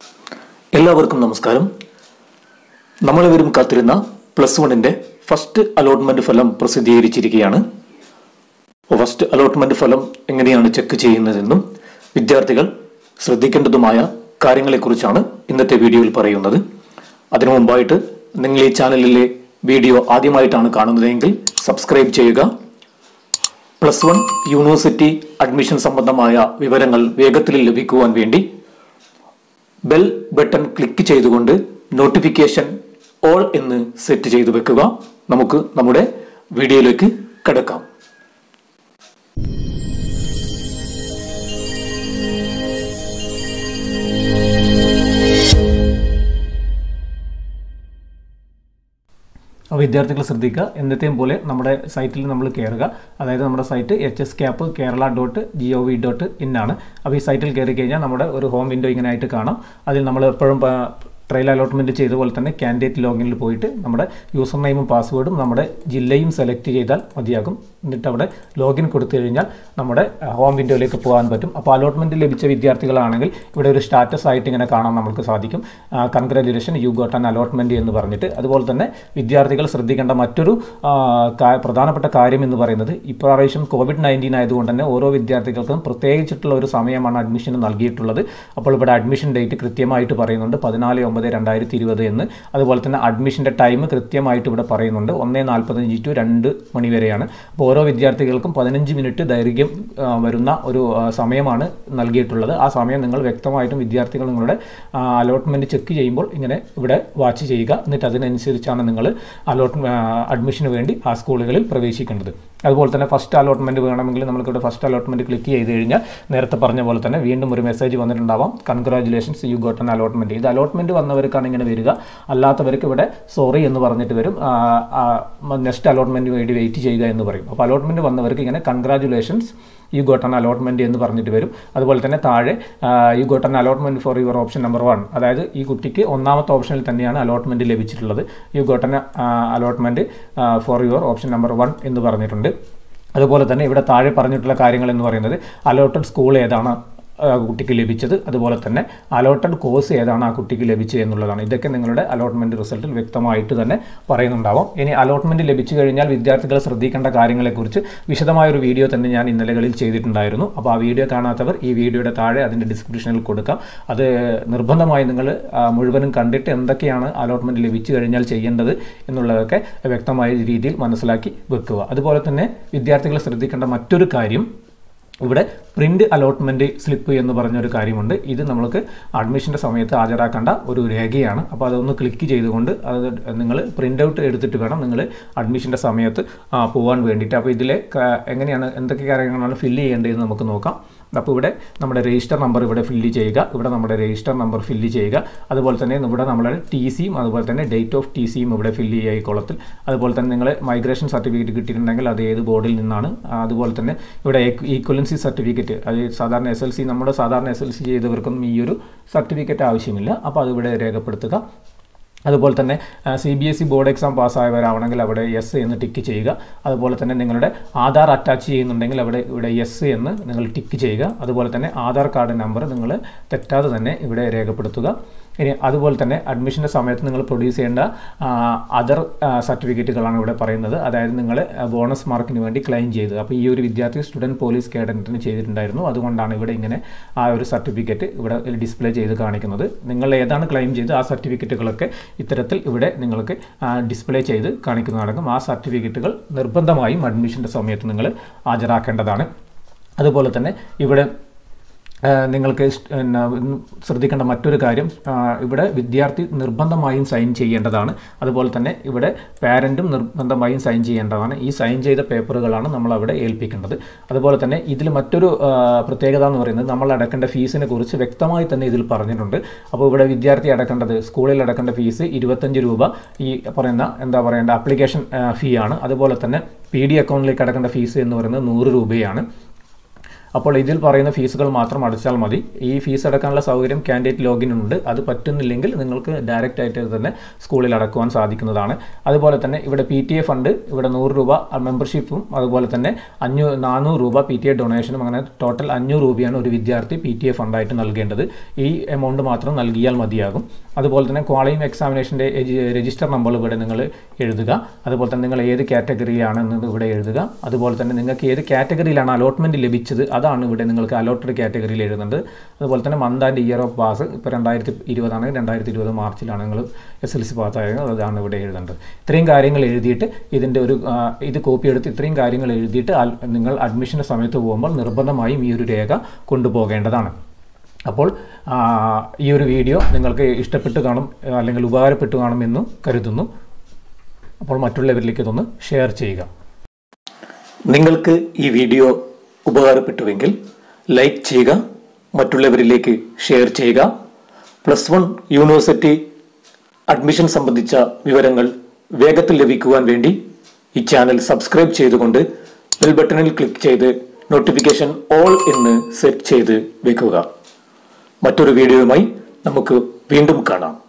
എല്ലാവർക്കും നമസ്കാരം നമ്മളിവരും കാത്തിരുന്ന പ്ലസ് വണ്ണിന്റെ ഫസ്റ്റ് അലോട്ട്മെന്റ് ഫലം പ്രസിദ്ധീകരിച്ചിരിക്കുകയാണ് ഫസ്റ്റ് അലോട്ട്മെന്റ് ഫലം എങ്ങനെയാണ് ചെക്ക് ചെയ്യുന്നതെന്നും വിദ്യാർത്ഥികൾ ശ്രദ്ധിക്കേണ്ടതുമായ കാര്യങ്ങളെക്കുറിച്ചാണ് ഇന്നത്തെ വീഡിയോയിൽ പറയുന്നത് അതിനു മുമ്പായിട്ട് നിങ്ങൾ ഈ ചാനലിലെ വീഡിയോ ആദ്യമായിട്ടാണ് കാണുന്നതെങ്കിൽ സബ്സ്ക്രൈബ് ചെയ്യുക പ്ലസ് വൺ യൂണിവേഴ്സിറ്റി അഡ്മിഷൻ സംബന്ധമായ വിവരങ്ങൾ വേഗത്തിൽ ലഭിക്കുവാൻ വേണ്ടി ബെൽ ബട്ടൺ ക്ലിക്ക് ചെയ്തുകൊണ്ട് നോട്ടിഫിക്കേഷൻ ഓൾ എന്ന് സെറ്റ് ചെയ്തു വെക്കുക നമുക്ക് നമ്മുടെ വീഡിയോയിലേക്ക് കിടക്കാം അപ്പോൾ വിദ്യാർത്ഥികൾ ശ്രദ്ധിക്കുക എന്നത്തെയും പോലെ നമ്മുടെ സൈറ്റിൽ നമ്മൾ കയറുക അതായത് നമ്മുടെ site H S cap Kerala dot G O V dot in ആണ് അപ്പോൾ ഈ സൈറ്റിൽ കയറി കഴിഞ്ഞാൽ നമ്മുടെ ഒരു ഹോം വിൻഡോ ഇങ്ങനെ ആയിട്ട് കാണാം അതിൽ നമ്മൾ എപ്പോഴും ട്രയൽ അലോട്ട്മെൻറ്റ് ചെയ്ത പോലെ തന്നെ കാൻഡിഡേറ്റ് ലോഗിനിൽ പോയിട്ട് നമ്മുടെ യൂസർ നെയിമും പാസ്വേഡും നമ്മുടെ ജില്ലയും സെലക്ട് ചെയ്താൽ മതിയാകും എന്നിട്ട് അവിടെ ലോഗിൻ കൊടുത്തു കഴിഞ്ഞാൽ നമ്മുടെ ഹോം വിൻഡോയിലേക്ക് പോകാൻ പറ്റും അപ്പോൾ അലോട്ട്മെൻറ്റ് ലഭിച്ച വിദ്യാർത്ഥികളാണെങ്കിൽ ഇവിടെ ഒരു സ്റ്റാറ്റസ് ആയിട്ട് ഇങ്ങനെ കാണാൻ നമുക്ക് സാധിക്കും congratulation you got an allotment എന്ന് പറഞ്ഞിട്ട് അതുപോലെ തന്നെ വിദ്യാർത്ഥികൾ ശ്രദ്ധിക്കേണ്ട മറ്റൊരു ആ, കാ- പ്രധാനപ്പെട്ട കാര്യം എന്ന് പറയുന്നത് ഇപ്രാവശ്യം കോവിഡ് നയൻറ്റീൻ ആയതുകൊണ്ട് തന്നെ ഓരോ വിദ്യാർത്ഥികൾക്കും പ്രത്യേകിച്ചിട്ടുള്ള ഒരു സമയമാണ് അഡ്മിഷന് നൽകിയിട്ടുള്ളത് അപ്പോൾ ഇവിടെ അഡ്മിഷൻ ഡേറ്റ് കൃത്യമായിട്ട് പറയുന്നുണ്ട് പതിനാല് ഒമ്പത് രണ്ടായിരത്തി ഇരുപത് എന്ന് അതുപോലെ തന്നെ അഡ്മിഷൻ്റെ ടൈം കൃത്യമായിട്ട് ഇവിടെ പറയുന്നുണ്ട് ഒന്ന് നാൽപ്പത്തഞ്ച് ടു രണ്ട് മണി വരെയാണ് അപ്പോൾ ഓരോ വിദ്യാർത്ഥികൾക്കും പതിനഞ്ച് മിനിറ്റ് ദൈർഘ്യം ആ, വരുന്ന ഒരു ആ, സമയമാണ് നൽകിയിട്ടുള്ളത് ആ സമയം നിങ്ങൾ വ്യക്തമായിട്ടും വിദ്യാർത്ഥികൾ നിങ്ങളുടെ അലോട്ട്മെൻറ്റ് ചെക്ക് ചെയ്യുമ്പോൾ ഇങ്ങനെ ഇവിടെ വാച്ച് ചെയ്യുക എന്നിട്ട് അതിനനുസരിച്ചാണ് നിങ്ങൾ അലോട്ട് അഡ്മിഷന് വേണ്ടി ആ സ്കൂളുകളിൽ പ്രവേശിക്കേണ്ടത് അതുപോലെ തന്നെ ഫസ്റ്റ് അലോട്ട്മെൻറ്റ് വേണമെങ്കിൽ നമുക്കിവിടെ ഫസ്റ്റ് അലോട്ട്മെൻറ്റ് ക്ലിക്ക് ചെയ്ത് കഴിഞ്ഞാൽ നേരത്തെ പറഞ്ഞ പോലെ തന്നെ വീണ്ടും ഒരു മെസ്സേജ് വന്നിട്ടുണ്ടാവാം congratulations you got an allotment ഇത് അലോട്ട്മെൻറ്റ് വന്നവർക്കാണ് ഇങ്ങനെ വരിക അല്ലാത്തവർക്ക് ഇവിടെ സോറി എന്ന് പറഞ്ഞിട്ട് വരും നെക്സ്റ്റ് അലോട്ട്മെൻറ്റ് വേണ്ടി വെയിറ്റ് ചെയ്യുക എന്ന് പറയും അപ്പോൾ അലോട്ട്മെൻറ്റ് വന്നവർക്ക് ഇങ്ങനെ congratulations you got an allotment എന്ന് പറഞ്ഞിട്ട് വരും അതുപോലെ തന്നെ താഴെ you got an allotment for your option number one അതായത് ഈ കുട്ടിക്ക് ഒന്നാമത്തെ ഓപ്ഷനിൽ തന്നെയാണ് അലോട്ട്മെൻറ്റ് ലഭിച്ചിട്ടുള്ളത് you got an allotment for your option number one എന്ന് പറഞ്ഞിട്ടുണ്ട് അതുപോലെ തന്നെ ഇവിടെ താഴെ പറഞ്ഞിട്ടുള്ള കാര്യങ്ങൾ എന്ന് പറയുന്നത് അലോട്ടഡ് സ്കൂൾ ഏതാണ് ആ കുട്ടിക്ക് ലഭിച്ചത് അതുപോലെ തന്നെ അലോട്ടഡ് കോഴ്സ് ഏതാണ് ആ കുട്ടിക്ക് ലഭിച്ചത് എന്നുള്ളതാണ് ഇതൊക്കെ നിങ്ങളുടെ അലോട്ട്മെൻറ്റ് റിസൾട്ടിൽ വ്യക്തമായിട്ട് തന്നെ പറയുന്നുണ്ടാവും ഇനി അലോട്ട്മെൻറ്റ് ലഭിച്ചു കഴിഞ്ഞാൽ വിദ്യാർത്ഥികൾ ശ്രദ്ധിക്കേണ്ട കാര്യങ്ങളെക്കുറിച്ച് വിശദമായ ഒരു വീഡിയോ തന്നെ ഞാൻ ഇന്നലകളിൽ ചെയ്തിട്ടുണ്ടായിരുന്നു അപ്പോൾ ആ വീഡിയോ കാണാത്തവർ ഈ വീഡിയോയുടെ താഴെ അതിൻ്റെ ഡിസ്ക്രിപ്ഷനിൽ കൊടുക്കാം അത് നിർബന്ധമായി നിങ്ങൾ ആ, മുഴുവനും കണ്ടിട്ട് എന്തൊക്കെയാണ് അലോട്ട്മെൻറ്റ് ലഭിച്ചു കഴിഞ്ഞാൽ ചെയ്യേണ്ടത് എന്നുള്ളതൊക്കെ വ്യക്തമായ രീതിയിൽ മനസ്സിലാക്കി വെക്കുക അതുപോലെ തന്നെ വിദ്യാർത്ഥികൾ ശ്രദ്ധിക്കേണ്ട മറ്റൊരു കാര്യം ഇവിടെ പ്രിന്റ് അലോട്ട്മെന്റ് സ്ലിപ്പ് എന്ന് പറഞ്ഞൊരു കാര്യമുണ്ട് ഇത് നമ്മൾക്ക് അഡ്മിഷൻ്റെ സമയത്ത് ഹാജരാക്കേണ്ട ഒരു രേഖയാണ് അപ്പോൾ അതൊന്ന് ക്ലിക്ക് ചെയ്തുകൊണ്ട് അത് നിങ്ങൾ പ്രിൻ്റ് ഔട്ട് എടുത്തിട്ട് വേണം നിങ്ങൾ അഡ്മിഷൻ്റെ സമയത്ത് ആ, പോകാൻ വേണ്ടിയിട്ട് അപ്പോൾ ഇതിലെ ക- എങ്ങനെയാണ് എന്തൊക്കെ കാര്യങ്ങളാണ് ഫില്ല് ചെയ്യേണ്ടതെന്ന് നമുക്ക് നോക്കാം അപ്പോൾ ഇവിടെ നമ്മുടെ രജിസ്റ്റർ നമ്പർ ഇവിടെ ഫില്ല് ചെയ്യുക ഇവിടെ നമ്മുടെ രജിസ്റ്റർ നമ്പർ ഫില്ല് ചെയ്യുക അതുപോലെ തന്നെ ഇവിടെ നമ്മുടെ ടി സിയും അതുപോലെ തന്നെ ഡേറ്റ് ഓഫ് ടി സിയും ഇവിടെ ഫില്ല് ചെയ്യുക ഈ കോളത്തിൽ അതുപോലെ തന്നെ നിങ്ങൾ മൈഗ്രേഷൻ സർട്ടിഫിക്കറ്റ് കിട്ടിയിട്ടുണ്ടെങ്കിൽ അത് ഏത് ബോർഡിൽ നിന്നാണ് ആ, അതുപോലെ തന്നെ ഇവിടെ ഈക്വലൻസി സർട്ടിഫിക്കറ്റ് അത് സാധാരണ എസ് എൽ സി നമ്മുടെ സാധാരണ എസ് എൽ സി ചെയ്തവർക്കൊന്നും ഈ ഒരു സർട്ടിഫിക്കറ്റ് ആവശ്യമില്ല അപ്പോൾ അത് ഇവിടെ രേഖപ്പെടുത്തുക അതുപോലെ തന്നെ C B S E board exam പാസ്സായവരാവണമെങ്കിൽ അവിടെ എസ് എന്ന് ടിക്ക് ചെയ്യുക അതുപോലെ തന്നെ നിങ്ങളുടെ ആധാർ അറ്റാച്ച് ചെയ്യുന്നുണ്ടെങ്കിൽ അവിടെ ഇവിടെ എസ് എന്ന് നിങ്ങൾ ടിക്ക് ചെയ്യുക അതുപോലെ തന്നെ ആധാർ കാർഡ് നമ്പർ നിങ്ങൾ തെറ്റാതെ തന്നെ ഇവിടെ രേഖപ്പെടുത്തുക ഇനി അതുപോലെ തന്നെ അഡ്മിഷൻ്റെ സമയത്ത് നിങ്ങൾ പ്രൊഡ്യൂസ് ചെയ്യേണ്ട അതർ സർട്ടിഫിക്കറ്റുകളാണ് ഇവിടെ പറയുന്നത് അതായത് നിങ്ങൾ ബോണസ് മാർക്കിന് വേണ്ടി ക്ലെയിം ചെയ്തത് അപ്പോൾ ഈ ഒരു വിദ്യാർത്ഥി സ്റ്റുഡൻറ്റ് പോലീസ് കേഡറ്റിന് ചെയ്തിട്ടുണ്ടായിരുന്നു അതുകൊണ്ടാണ് ഇവിടെ ഇങ്ങനെ ആ ഒരു സർട്ടിഫിക്കറ്റ് ഇവിടെ ഡിസ്പ്ലേ ചെയ്ത് കാണിക്കുന്നത് നിങ്ങൾ ഏതാണ് ക്ലെയിം ചെയ്ത് ആ സർട്ടിഫിക്കറ്റുകളൊക്കെ ഇത്തരത്തിൽ ഇവിടെ നിങ്ങൾക്ക് ഡിസ്പ്ലേ ചെയ്ത് കാണിക്കുന്നതാണെങ്കിൽ ആ സർട്ടിഫിക്കറ്റുകൾ നിർബന്ധമായും അഡ്മിഷൻ്റെ സമയത്ത് നിങ്ങൾ ഹാജരാക്കേണ്ടതാണ് അതുപോലെ തന്നെ ഇവിടെ ആ, നിങ്ങൾക്ക് ഇഷ്- പിന്നെ ഉം ശ്രദ്ധിക്കേണ്ട മറ്റൊരു കാര്യം ആ, ഇവിടെ വിദ്യാർത്ഥി നിർബന്ധമായും സൈൻ ചെയ്യേണ്ടതാണ് അതുപോലെ തന്നെ ഇവിടെ പാരൻറ്റും നിർബന്ധമായും സൈൻ ചെയ്യേണ്ടതാണ് ഈ സൈൻ ചെയ്ത പേപ്പറുകളാണ് നമ്മൾ അവിടെ ഏൽപ്പിക്കേണ്ടത് അതുപോലെ തന്നെ ഇതിൽ മറ്റൊരു ആ, പ്രത്യേകത എന്ന് പറയുന്നത് നമ്മൾ അടക്കേണ്ട ഫീസിനെ കുറിച്ച് വ്യക്തമായി തന്നെ ഇതിൽ പറഞ്ഞിട്ടുണ്ട് അപ്പോൾ ഇവിടെ വിദ്യാർത്ഥി അടക്കേണ്ടത് സ്കൂളിൽ അടക്കേണ്ട ഫീസ് ഇരുപത്തഞ്ച് രൂപ ഈ പറയുന്ന എന്താ പറയേണ്ട ആപ്ലിക്കേഷൻ ഫീ ആണ് അതുപോലെ തന്നെ പി ഡി അക്കൗണ്ടിലേക്ക് അടക്കേണ്ട ഫീസ് എന്ന് പറയുന്നത് നൂറ് രൂപയാണ് അപ്പോൾ ഇതിൽ പറയുന്ന ഫീസുകൾ മാത്രം അടച്ചാൽ മതി ഈ ഫീസ് അടക്കാനുള്ള സൗകര്യം കാൻഡിഡേറ്റ് ലോഗിൻ ഉണ്ട് അത് പറ്റുന്നില്ലെങ്കിൽ നിങ്ങൾക്ക് ഡയറക്റ്റ് ആയിട്ട് തന്നെ സ്കൂളിൽ അടക്കുവാൻ സാധിക്കുന്നതാണ് അതുപോലെ തന്നെ ഇവിടെ പി ടി എ ഫണ്ട് ഇവിടെ നൂറ് രൂപ മെമ്പർഷിപ്പും അതുപോലെ തന്നെ അഞ്ഞൂ നാനൂറ് രൂപ പി ടി എ ഡൊണേഷനും അങ്ങനെ ടോട്ടൽ അഞ്ഞൂറ് രൂപയാണ് ഒരു വിദ്യാർത്ഥി പി ടി എ ഫണ്ടായിട്ട് നൽകേണ്ടത് ഈ എമൗണ്ട് മാത്രം നൽകിയാൽ മതിയാകും അതുപോലെ തന്നെ ക്വാളിയും എക്സാമിനേഷൻ്റെ രജിസ്റ്റർ നമ്പർ ഇവിടെ നിങ്ങൾ എഴുതുക അതുപോലെ തന്നെ നിങ്ങൾ ഏത് കാറ്റഗറിയാണെന്നത് ഇവിടെ എഴുതുക അതുപോലെ തന്നെ നിങ്ങൾക്ക് ഏത് കാറ്റഗറിയിലാണ് അലോട്ട്മെൻറ്റ് ലഭിച്ചത് അതാണ് ഇവിടെ നിങ്ങൾക്ക് അലോട്ടഡ് കാറ്റഗറിയിൽ എഴുതുന്നത് അതുപോലെ തന്നെ month and year of pass ഇപ്പോൾ രണ്ടായിരത്തി ഇരുപതാണ് രണ്ടായിരത്തി ഇരുപത് മാർച്ചിലാണ് നിങ്ങൾ എസ് എൽ സി പാസ്സായത് അതാണ് ഇവിടെ എഴുതേണ്ടത് ഇത്രയും കാര്യങ്ങൾ എഴുതിയിട്ട് ഇതിൻ്റെ ഒരു ആ, ഇത് കോപ്പി എടുത്ത് ഇത്രയും കാര്യങ്ങൾ എഴുതിയിട്ട് അൽ- നിങ്ങൾ അഡ്മിഷൻ്റെ സമയത്ത് പോകുമ്പോൾ നിർബന്ധമായും ഈ ഒരു രേഖ കൊണ്ടുപോകേണ്ടതാണ് അപ്പോൾ ആ, ഈ ഒരു വീഡിയോ നിങ്ങൾക്ക് ഇഷ്ടപ്പെട്ട് കാണും അല്ലെങ്കിൽ ഉപകാരപ്പെട്ടു കാണുമെന്ന് കരുതുന്നു അപ്പോൾ മറ്റുള്ളവരിലേക്ക് ഇതൊന്ന് ഷെയർ ചെയ്യുക നിങ്ങൾക്ക് ഈ വീഡിയോ ഉപകാരപ്പെട്ടുവെങ്കിൽ ലൈക്ക് ചെയ്യുക മറ്റുള്ളവരിലേക്ക് ഷെയർ ചെയ്യുക പ്ലസ് വൺ യൂണിവേഴ്സിറ്റി അഡ്മിഷൻ സംബന്ധിച്ച വിവരങ്ങൾ വേഗത്തിൽ ലഭിക്കുവാൻ വേണ്ടി ഈ ചാനൽ സബ്സ്ക്രൈബ് ചെയ്തുകൊണ്ട് ബെൽ ബട്ടണിൽ ക്ലിക്ക് ചെയ്ത് നോട്ടിഫിക്കേഷൻ ഓൾ എന്ന് സെറ്റ് ചെയ്ത് വെക്കുക മറ്റൊരു വീഡിയോയുമായി നമുക്ക് വീണ്ടും കാണാം